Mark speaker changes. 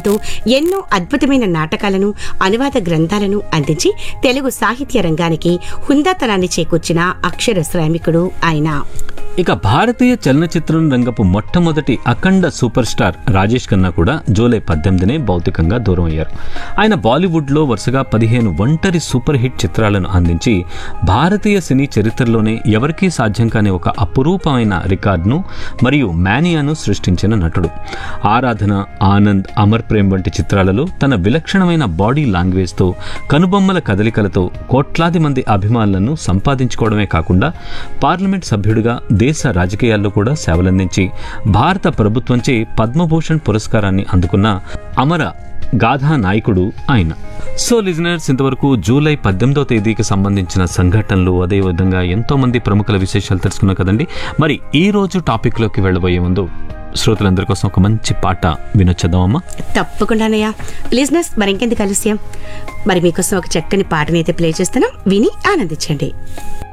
Speaker 1: సంగీతంతో ఎన్నో అద్భుతమైన నాటకాలను అనువాద గ్రంథాలను అందించి తెలుగు సాహిత్య రంగానికి హుందాతనాన్ని చేకూర్చిన అక్షర శ్రామికుడు ఆయన
Speaker 2: ఇక భారతీయ చలనచిత్రం రంగపు మొట్టమొదటి అఖండ సూపర్ స్టార్ రాజేష్ ఖన్నా కూడా జూలై పద్దెనిమిదినే భౌతికంగా దూరం అయ్యారు ఆయన బాలీవుడ్లో వరుసగా పదిహేను ఒంటరి సూపర్ హిట్ చిత్రాలను అందించి భారతీయ సినీ చరిత్రలోనే ఎవరికీ సాధ్యం కాని ఒక అపురూపమైన రికార్డును మరియు మేనియాను సృష్టించిన నటుడు ఆరాధన ఆనంద్ అమర్ ప్రేమ్ వంటి చిత్రాలలో తన విలక్షణమైన బాడీ లాంగ్వేజ్తో కనుబొమ్మల కదలికలతో కోట్లాది మంది అభిమానులను సంపాదించుకోవడమే కాకుండా పార్లమెంట్ సభ్యుడిగా దేశ రాజకీయాల్లో కూడా సేవలందించి భారత ప్రభుత్వంచే పద్మభూషణ్ పురస్కారాన్ని అందుకున్న అమర గాథా నాయకుడు ఆయన సో లిజనర్స్ ఇంతవరకు జూలై పద్దెనిమిదో తేదీకి సంబంధించిన సంఘటనలు అదేవిధంగా ఎంతో మంది ప్రముఖుల విశేషాలు తెలుసుకున్నాం కదండి మరి ఈ రోజు టాపిక్లోకి వెళ్ళబోయే ముందు శ్రోతలందరి కోసం ఒక మంచి పాట వినొచ్చేద్దామమ్మా
Speaker 1: తప్పకుండానయ్యా లిజినెస్ మరి ఇంకెందుకు ఆలస్యం మరి మీకోసం ఒక చక్కని పాటనైతే ప్లే చేస్తున్నాం విని ఆనందించండి